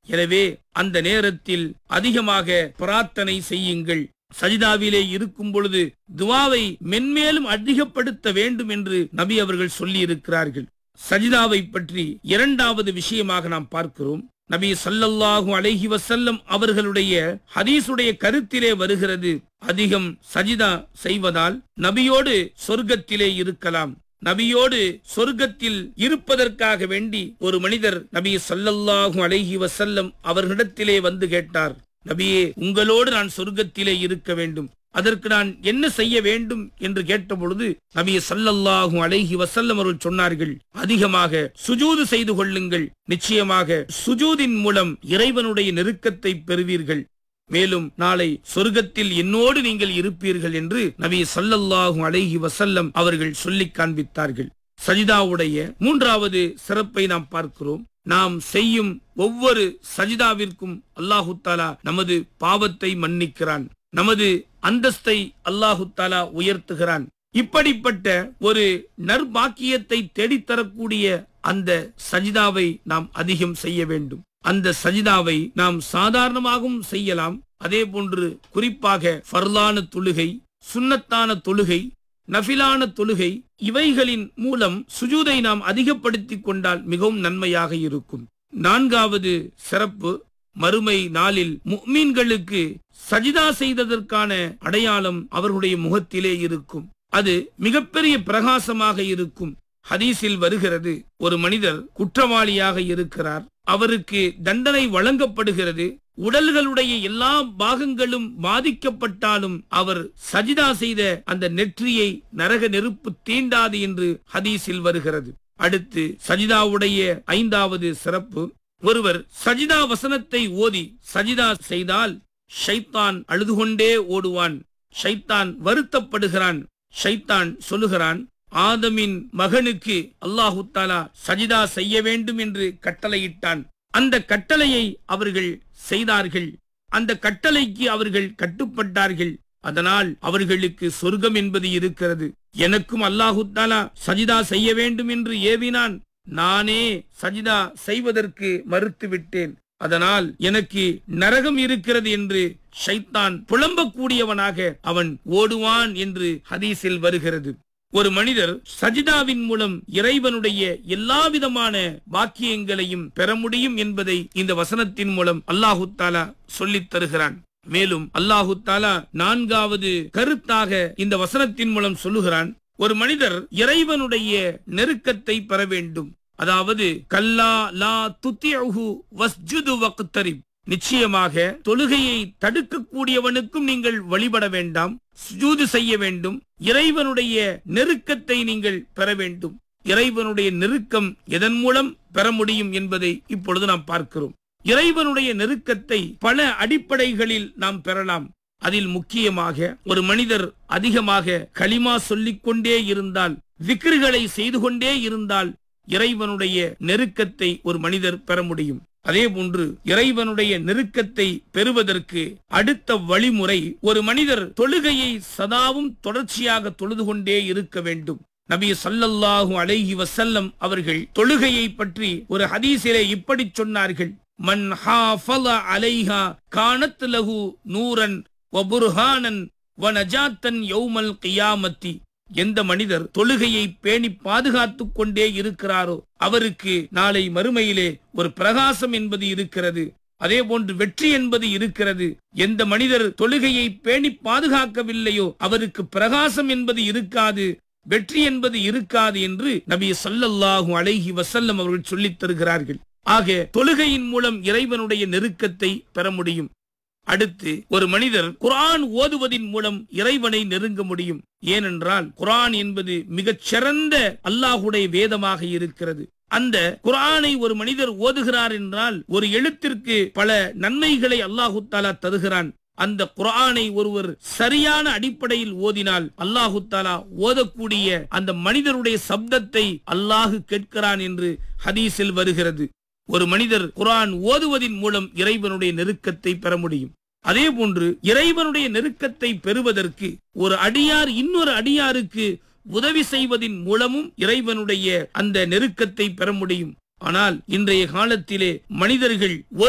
எனவே அந்த நேரத்தில் அதிகமாக பிரார்த்தனை செய்யுங்கள் சஜிதாவிலே இருக்கும் பொழுது துவாவை மென்மேலும் அதிகப்படுத்த வேண்டும் என்று நபி அவர்கள் சொல்லி இருக்கிறார்கள் சஜிதாவை பற்றி இரண்டாவது விஷயமாக நாம் பார்க்கிறோம் நபி சல்லல்லாஹு அலைஹி வசல்லம் அவர்களுடைய ஹதீசுடைய கருத்திலே வருகிறது அதிகம் சஜிதா செய்வதால் நபியோடு சொர்க்கத்திலே இருக்கலாம் நபியோடு சொர்க்கத்தில் இருப்பதற்காக வேண்டி ஒரு மனிதர் நபி சல்லல்லாஹு அலைஹி வசல்லம் அவர்களிடத்திலே வந்து கேட்டார் நபியே உங்களோடு நான் சொர்க்கத்திலே இருக்க வேண்டும் அதற்கு நான் என்ன செய்ய வேண்டும் என்று கேட்டபொழுது நபி சல்லல்லாஹு அலைஹி வசல்லம் அவர்கள் சொன்னார்கள் அதிகமாக சுஜூது செய்து கொள்ளுங்கள் நிச்சயமாக சுஜூதின் மூலம் இறைவனுடைய நெருக்கத்தை பெறுவீர்கள் மேலும் நாளை சொர்க்கத்தில் என்னோடு நீங்கள் இருப்பீர்கள் என்று நபி சல்லல்லாஹு அலைஹி வசல்லம் அவர்கள் சொல்லி காண்பித்தார்கள் சஜிதாவுடைய மூன்றாவது சிறப்பை நாம் பார்க்கிறோம் நாம் செய்யும் ஒவ்வொரு சஜிதாவிற்கும் அல்லாஹு தாலா நமது பாவத்தை மன்னிக்கிறான் நமது அந்தஸ்தை அல்லாஹு தாலா உயர்த்துகிறான் இப்படிப்பட்ட ஒரு நற்பாக்கியத்தை தேடித்தரக்கூடிய அந்த சஜிதாவை நாம் அதிகம் செய்ய வேண்டும் அந்த சஜிதாவை நாம் சாதாரணமாகவும் செய்யலாம் அதே போன்று குறிப்பாக ஃபர்லான தொழுகை சுன்னத்தான தொழுகை நஃபிலான தொழுகை இவைகளின் மூலம் சுஜூதை நாம் அதிகப்படுத்திக் கொண்டால் மிகவும் நன்மையாக இருக்கும் நான்காவது சிறப்பு மறுமை நாளில் முக்மீன்களுக்கு சஜிதா செய்ததற்கான அடையாளம் அவர்களுடைய முகத்திலே இருக்கும் அது மிகப்பெரிய பிரகாசமாக இருக்கும் ஹதீஸில் வருகிறது ஒரு மனிதர் குற்றவாளியாக இருக்கிறார் அவருக்கு தண்டனை வழங்கப்படுகிறது உடல்களுடைய எல்லா பாகங்களும் பாதிக்கப்பட்டாலும் அவர் சஜிதா செய்த அந்த நெற்றியை நரக நெருப்பு தீண்டாது என்று ஹதீஸில் வருகிறது அடுத்து சஜிதாவுடைய ஐந்தாவது சிறப்பு ஒருவர் சஜிதா வசனத்தை ஓதி சஜிதா செய்தால் ஷைத்தான் அழுது கொண்டே ஓடுவான் ஷைத்தான் வருத்தப்படுகிறான் ஷைத்தான் சொல்லுகிறான் ஆதமின் மகனுக்கு அல்லாஹு தாலா சஜிதா செய்ய வேண்டும் என்று கட்டளையிட்டான் அந்த கட்டளையை அவர்கள் செய்தார்கள் அந்த கட்டளைக்கு அவர்கள் கட்டுப்பட்டார்கள் அதனால் அவர்களுக்கு சொர்க்கம் என்பது இருக்கிறது எனக்கும் அல்லாஹு தாலா சஜிதா செய்ய வேண்டும் என்று ஏவினான் நானே சஜிதா செய்வதற்கு மறுத்துவிட்டேன் அதனால் எனக்கு நரகம் இருக்கிறது என்று ஷைத்தான் புலம்பக்கூடியவனாக அவன் ஓடுவான் என்று ஹதீஸில் வருகிறது ஒரு மனிதர் சஜிதாவின் மூலம் இறைவனுடைய எல்லா விதமான பாக்கியங்களையும் பெற முடியும் என்பதை இந்த வசனத்தின் மூலம் அல்லாஹு தாலா சொல்லித் தருகிறான் மேலும் அல்லாஹு தாலா நான்காவது கருத்தாக இந்த வசனத்தின் மூலம் சொல்லுகிறான் ஒரு மனிதர் இறைவனுடைய நெருக்கத்தை பெற வேண்டும் அதாவது கல்லா லா துத்தியஹு வஸ்ஜுது வக்தரிப் நிச்சயமாக தொழுகையை தடுக்கக்கூடியவனுக்கும் நீங்கள் வழிபட வேண்டாம் சுஜூது செய்ய வேண்டும் இறைவனுடைய நெருக்கத்தை நீங்கள் பெற வேண்டும் இறைவனுடைய நெருக்கம் எதன் மூலம் பெற முடியும் என்பதை இப்பொழுது நாம் பார்க்கிறோம் இறைவனுடைய நெருக்கத்தை பல அடிப்படைகளில் நாம் பெறலாம் அதில் முக்கியமாக ஒரு மனிதர் அதிகமாக களிமா சொல்லிக் கொண்டே இருந்தால் விக்கிர்களை செய்து கொண்டே இருந்தால் இறைவனுடைய நெருக்கத்தை ஒரு மனிதர் பெற முடியும் அதே போன்று இறைவனுடைய நெருக்கத்தை பெறுவதற்கு அடுத்த வழிமுறை ஒரு மனிதர் தொழுகையை சதாவும் தொடர்ச்சியாக தொழுது கொண்டே இருக்க வேண்டும் நபி சல்லல்லாஹு அலைஹி வசல்லம் அவர்கள் தொழுகையை பற்றி ஒரு ஹதீஸிலே இப்படி சொன்னார்கள் மன் ஹாஃபல அலைஹா கானத் லஹு நூரன் வ புர்ஹானன் வ நஜாத்தன் யௌமல் கியாமத்தி எந்த மனிதர் தொழுகையை பேணி பாதுகாத்துக் கொண்டே இருக்கிறாரோ அவருக்கு நாளை மறுமையிலே ஒரு பிரகாசம் என்பது இருக்கிறது அதே போன்று வெற்றி என்பது இருக்கிறது எந்த மனிதர் தொழுகையை பேணி பாதுகாக்கவில்லையோ அவருக்கு பிரகாசம் என்பது இருக்காது வெற்றி என்பது இருக்காது என்று நபி சல்லல்லாஹு அலைஹி வசல்லம் அவர்கள் சொல்லித் தருகிறார்கள் ஆக தொழுகையின் மூலம் இறைவனுடைய நெருக்கத்தை பெற முடியும் அடுத்து ஒரு மனிதர் குரான் ஓதுவதின் மூலம் இறைவனை நெருங்க முடியும் ஏனென்றால் குரான் என்பது மிகச் சிறந்த அல்லாஹுடைய வேதமாக இருக்கிறது அந்த குரானை ஒரு மனிதர் ஓதுகிறார் என்றால் ஒரு எழுத்திற்கு பல நன்மைகளை அல்லாஹு தாலா தருகிறான் அந்த குரானை ஒருவர் சரியான அடிப்படையில் ஓதினால் அல்லாஹு தாலா ஓதக்கூடிய அந்த மனிதருடைய சப்தத்தை அல்லாஹு கேட்கிறான் என்று ஹதீஸில் வருகிறது ஒரு மனிதர் குரான் ஓதுவதின் மூலம் இறைவனுடைய நெருக்கத்தை பெற முடியும் அதே போன்று இறைவனுடைய நெருக்கத்தை பெறுவதற்கு ஒரு அடியார் இன்னொரு அடியாருக்கு உதவி செய்வதின் மூலமும் இறைவனுடைய அந்த நெருக்கத்தை பெற முடியும் ஆனால் இன்றைய காலத்திலே மனிதர்கள்